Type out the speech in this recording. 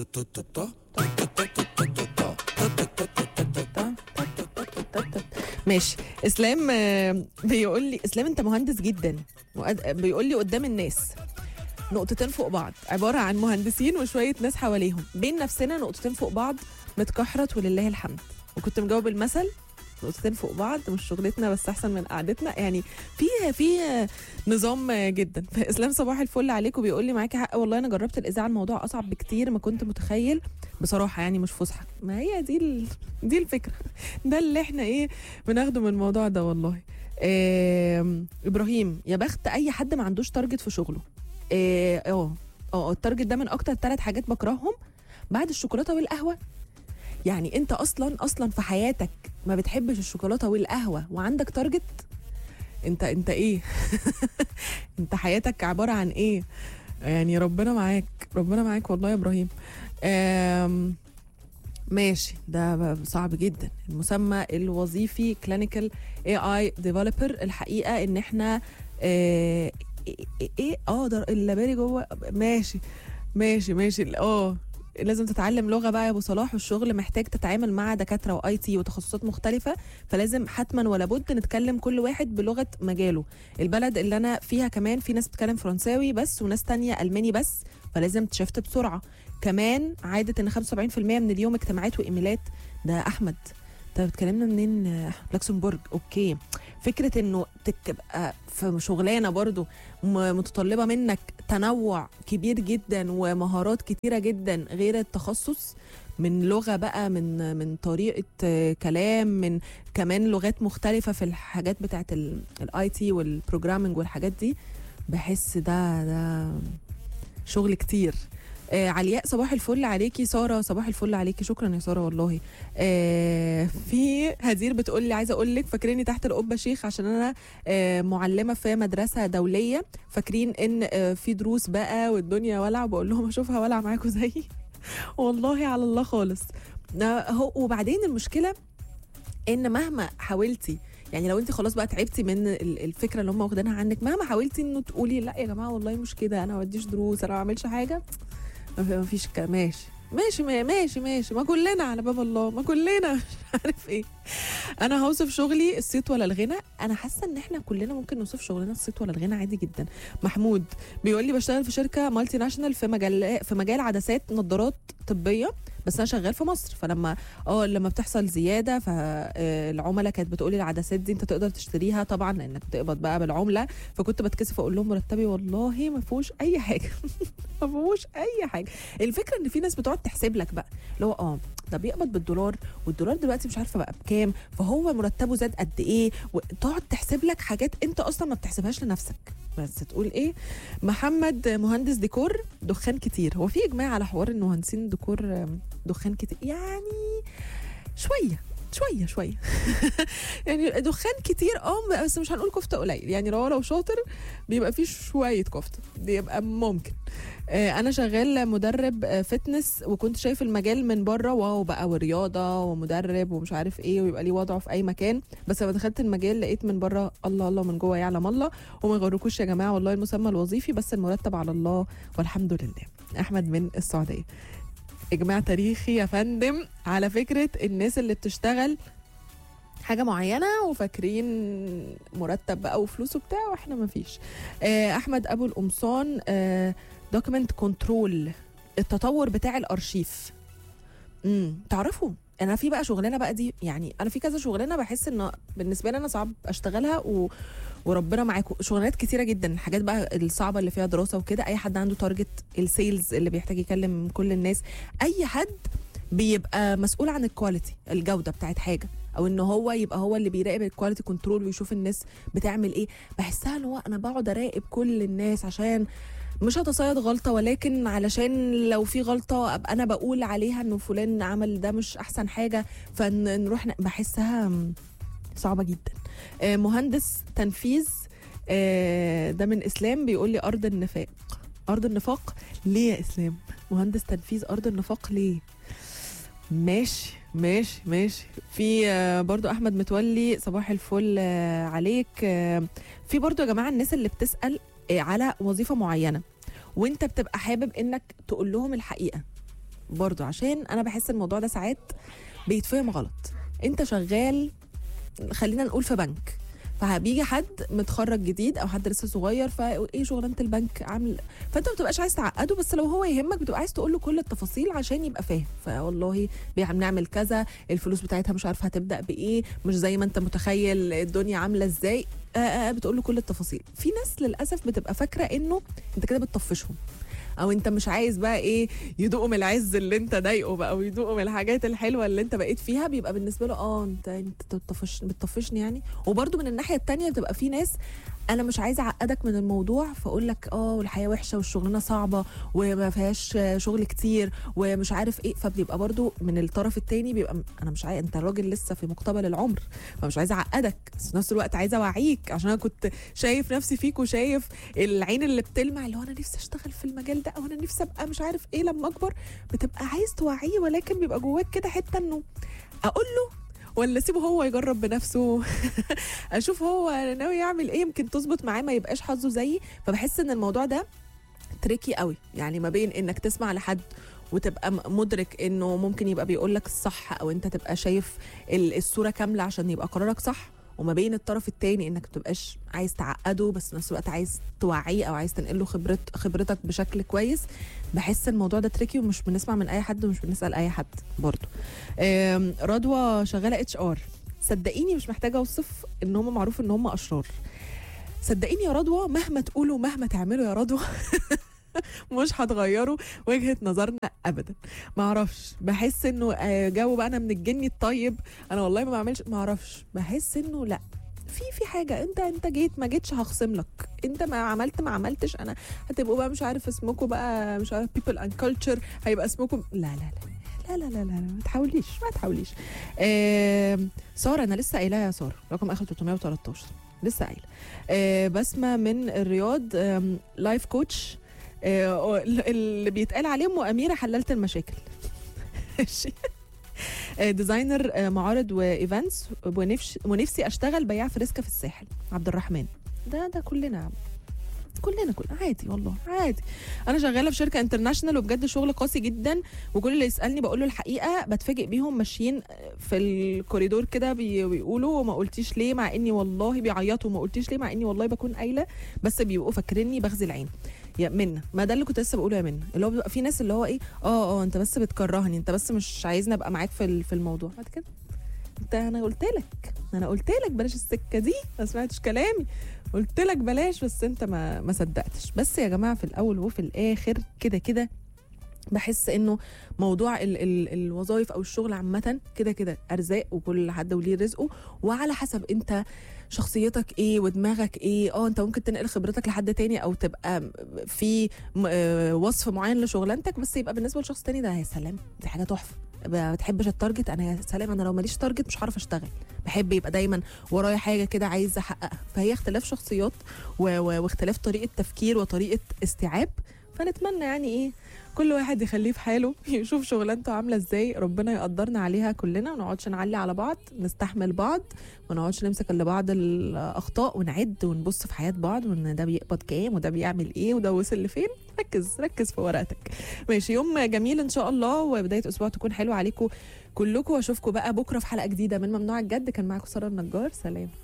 ماشي اسلام آه، بيقول لي اسلام انت مهندس جدا وقد- بيقول لي قدام الناس نقطتين فوق بعض عباره عن مهندسين وشويه ناس حواليهم بين نفسنا نقطتين فوق بعض متكحرت ولله الحمد وكنت مجاوب المثل نقطتين فوق بعض مش شغلتنا بس احسن من قعدتنا يعني في في نظام جدا فاسلام صباح الفل عليك وبيقول لي معاكي حق والله انا جربت الاذاعه الموضوع اصعب بكتير ما كنت متخيل بصراحه يعني مش فسحه ما هي دي ال... دي الفكره ده اللي احنا ايه بناخده من الموضوع ده والله آم، ابراهيم يا بخت اي حد ما عندوش تارجت في شغله اه اه اه التارجت ده من اكتر ثلاث حاجات بكرههم بعد الشوكولاته والقهوه يعني انت اصلا اصلا في حياتك ما بتحبش الشوكولاته والقهوه وعندك تارجت انت انت ايه انت حياتك عباره عن ايه يعني ربنا معاك ربنا معاك والله يا ابراهيم آم، ماشي ده صعب جدا المسمى الوظيفي كلينيكال اي اي ديفلوبر الحقيقه ان احنا آه، ايه ايه اه ده اللي بالي جوه ماشي ماشي ماشي اه لازم تتعلم لغه بقى يا ابو صلاح والشغل محتاج تتعامل مع دكاتره واي تي وتخصصات مختلفه فلازم حتما ولا بد نتكلم كل واحد بلغه مجاله البلد اللي انا فيها كمان في ناس بتتكلم فرنساوي بس وناس تانية الماني بس فلازم تشفت بسرعه كمان عاده ان 75% من اليوم اجتماعات وايميلات ده احمد انت بتكلمنا منين آه، لوكسمبورج اوكي فكره انه تبقى في شغلانه برضو م- متطلبه منك تنوع كبير جدا ومهارات كتيره جدا غير التخصص من لغه بقى من من طريقه آه، كلام من كمان لغات مختلفه في الحاجات بتاعت الاي تي والبروجرامنج والحاجات دي بحس ده ده شغل كتير آه علياء صباح الفل عليكي ساره صباح الفل عليكي شكرا يا ساره والله آه في هدير بتقول لي عايزه اقول لك فاكريني تحت القبه شيخ عشان انا آه معلمه في مدرسه دوليه فاكرين ان آه في دروس بقى والدنيا ولع بقول لهم اشوفها ولع معاكم زيي والله على الله خالص آه، هو وبعدين المشكله ان مهما حاولتي يعني لو انت خلاص بقى تعبتي من ال- الفكره اللي هم واخدينها عنك مهما حاولتي انه تقولي لا يا جماعه والله مش كده انا ما بديش دروس انا ما بعملش حاجه ما في- ما فيش ك- ماشي ماشي ما- ماشي ماشي ما كلنا على باب الله ما كلنا مش عارف ايه انا هوصف شغلي الصيت ولا الغنى انا حاسه ان احنا كلنا ممكن نوصف شغلنا الصيت ولا الغنى عادي جدا محمود بيقول لي بشتغل في شركه مالتي ناشونال في مجال في مجال عدسات نظارات طبيه بس انا شغال في مصر فلما اه لما بتحصل زياده فالعملاء كانت بتقولي العدسات دي انت تقدر تشتريها طبعا لانك بتقبض بقى بالعمله فكنت بتكسف اقول لهم مرتبي والله ما فيهوش اي حاجه ما فيهوش اي حاجه الفكره ان في ناس بتقعد تحسب لك بقى اللي هو اه ده بيقبض بالدولار والدولار دلوقتي مش عارفه بقى بكام فهو مرتبه زاد قد ايه وتقعد تحسب لك حاجات انت اصلا ما بتحسبهاش لنفسك بس تقول ايه محمد مهندس ديكور دخان كتير هو في اجماع على حوار ان مهندسين ديكور آم، دخان كتير يعني شويه شويه شويه يعني دخان كتير اه بس مش هنقول كفته قليل يعني لو لو شاطر بيبقى فيه شويه كفته بيبقى ممكن آه، انا شغال مدرب آه، فتنس وكنت شايف المجال من بره واو بقى ورياضه ومدرب ومش عارف ايه ويبقى ليه وضعه في اي مكان بس لما دخلت المجال لقيت من بره الله الله من جوه يعلم الله وما يغركوش يا جماعه والله المسمى الوظيفي بس المرتب على الله والحمد لله احمد من السعوديه اجماع تاريخي يا فندم على فكره الناس اللي بتشتغل حاجه معينه وفاكرين مرتب بقى وفلوس وبتاع واحنا ما فيش آه، احمد ابو القمصان دوكيمنت كنترول التطور بتاع الارشيف امم تعرفوا انا في بقى شغلانه بقى دي يعني انا في كذا شغلانه بحس ان بالنسبه لي انا صعب اشتغلها و... وربنا معاكم شغلانات كتيره جدا حاجات بقى الصعبه اللي فيها دراسه وكده اي حد عنده تارجت السيلز اللي بيحتاج يكلم كل الناس اي حد بيبقى مسؤول عن الكواليتي الجوده بتاعت حاجه او ان هو يبقى هو اللي بيراقب الكواليتي كنترول ويشوف الناس بتعمل ايه بحسها ان هو انا بقعد اراقب كل الناس عشان مش هتصيد غلطة ولكن علشان لو في غلطة أبقى أنا بقول عليها إنه فلان عمل ده مش أحسن حاجة فنروح ن- بحسها م- صعبة جدا آه، مهندس تنفيذ آه، ده من إسلام بيقول لي أرض النفاق أرض النفاق ليه يا إسلام مهندس تنفيذ أرض النفاق ليه ماشي ماشي ماشي في آه، برضو احمد متولي صباح الفل آه، عليك آه، في برضو يا جماعه الناس اللي بتسال آه، على وظيفه معينه وانت بتبقى حابب انك تقول لهم الحقيقه برضو عشان انا بحس الموضوع ده ساعات بيتفهم غلط انت شغال خلينا نقول في بنك فبيجي حد متخرج جديد او حد لسه صغير فايه شغلانه البنك عامل فانت ما بتبقاش عايز تعقده بس لو هو يهمك بتبقى عايز تقول له كل التفاصيل عشان يبقى فاهم فوالله بنعمل كذا الفلوس بتاعتها مش عارفه هتبدا بايه مش زي ما انت متخيل الدنيا عامله ازاي آه آه بتقول له كل التفاصيل في ناس للاسف بتبقى فاكره انه انت كده بتطفشهم او انت مش عايز بقى ايه يدوقوا من العز اللي انت ضايقه بقى ويدوقوا من الحاجات الحلوه اللي انت بقيت فيها بيبقى بالنسبه له اه انت انت بتطفش بتطفشني يعني وبرده من الناحيه التانية بتبقى في ناس انا مش عايزه اعقدك من الموضوع فاقول لك اه والحياه وحشه والشغلانه صعبه وما فيهاش شغل كتير ومش عارف ايه فبيبقى برضو من الطرف التاني بيبقى انا مش عايز انت راجل لسه في مقتبل العمر فمش عايزه اعقدك بس في نفس الوقت عايزه اوعيك عشان انا كنت شايف نفسي فيك وشايف العين اللي بتلمع اللي هو انا نفسي اشتغل في المجال ده او انا نفسي ابقى مش عارف ايه لما اكبر بتبقى عايز توعيه ولكن بيبقى جواك كده حته انه اقول له ولا اسيبه هو يجرب بنفسه اشوف هو ناوي يعمل ايه يمكن تظبط معاه ما يبقاش حظه زيي فبحس ان الموضوع ده تريكي قوي يعني ما بين انك تسمع لحد وتبقى مدرك انه ممكن يبقى بيقول لك الصح او انت تبقى شايف الصوره كامله عشان يبقى قرارك صح وما بين الطرف التاني انك ما تبقاش عايز تعقده بس في نفس الوقت عايز توعيه او عايز تنقل له خبرت خبرتك بشكل كويس بحس الموضوع ده تريكي ومش بنسمع من اي حد ومش بنسال اي حد برضه رضوى شغاله اتش ار صدقيني مش محتاجه اوصف ان هم معروف ان هم اشرار صدقيني يا رضوى مهما تقولوا مهما تعملوا يا رضوى مش هتغيروا وجهه نظرنا ابدا ما اعرفش بحس انه جو بقى انا من الجني الطيب انا والله ما بعملش ما اعرفش بحس انه لا في في حاجه انت انت جيت ما جيتش هخصم لك انت ما عملت ما عملتش انا هتبقوا بقى مش عارف اسمكم بقى مش عارف بيبل اند كلتشر هيبقى اسمكم لا لا لا لا لا لا لا, لا ما تحاوليش ما تحاوليش آه ساره انا لسه قايلها يا ساره رقم اخر 313 لسه قايله آه بسمه من الرياض آه لايف كوتش آه اللي بيتقال عليهم واميره حللت المشاكل ديزاينر معارض وايفنتس ونفسي اشتغل بياع فريسكا في الساحل عبد الرحمن ده ده كلنا كلنا كلنا عادي والله عادي انا شغاله في شركه انترناشونال وبجد شغل قاسي جدا وكل اللي يسالني بقول له الحقيقه بتفاجئ بيهم ماشيين في الكوريدور كده بيقولوا وما قلتيش ليه مع اني والله بيعيطوا وما قلتيش ليه مع اني والله بكون قايله بس بيبقوا فاكريني بغزي عين يا منى ما ده اللي كنت لسه بقوله يا منى اللي هو بيبقى في ناس اللي هو ايه اه اه انت بس بتكرهني انت بس مش عايزني ابقى معاك في في الموضوع بعد كده انت انا قلت لك انا قلت لك بلاش السكه دي ما سمعتش كلامي قلت لك بلاش بس انت ما ما صدقتش بس يا جماعه في الاول وفي الاخر كده كده بحس انه موضوع ال ال الوظائف او الشغل عامه كده كده ارزاق وكل حد وليه رزقه وعلى حسب انت شخصيتك ايه ودماغك ايه اه انت ممكن تنقل خبرتك لحد تاني او تبقى في وصف معين لشغلانتك بس يبقى بالنسبه لشخص تاني ده يا سلام دي حاجه تحفه ما بتحبش التارجت انا يا سلام انا لو ماليش تارجت مش هعرف اشتغل بحب يبقى دايما ورايا حاجه كده عايزه احققها فهي اختلاف شخصيات و... و... واختلاف طريقه تفكير وطريقه استيعاب فنتمنى يعني ايه كل واحد يخليه في حاله يشوف شغلانته عامله ازاي ربنا يقدرنا عليها كلنا وما نقعدش نعلي على بعض نستحمل بعض ما نقعدش نمسك لبعض الاخطاء ونعد ونبص في حياه بعض وان ده بيقبض كام وده بيعمل ايه وده وصل لفين ركز ركز في ورقتك ماشي يوم جميل ان شاء الله وبدايه اسبوع تكون حلوه عليكم كلكم واشوفكم بقى بكره في حلقه جديده من ممنوع الجد كان معاكم ساره النجار سلام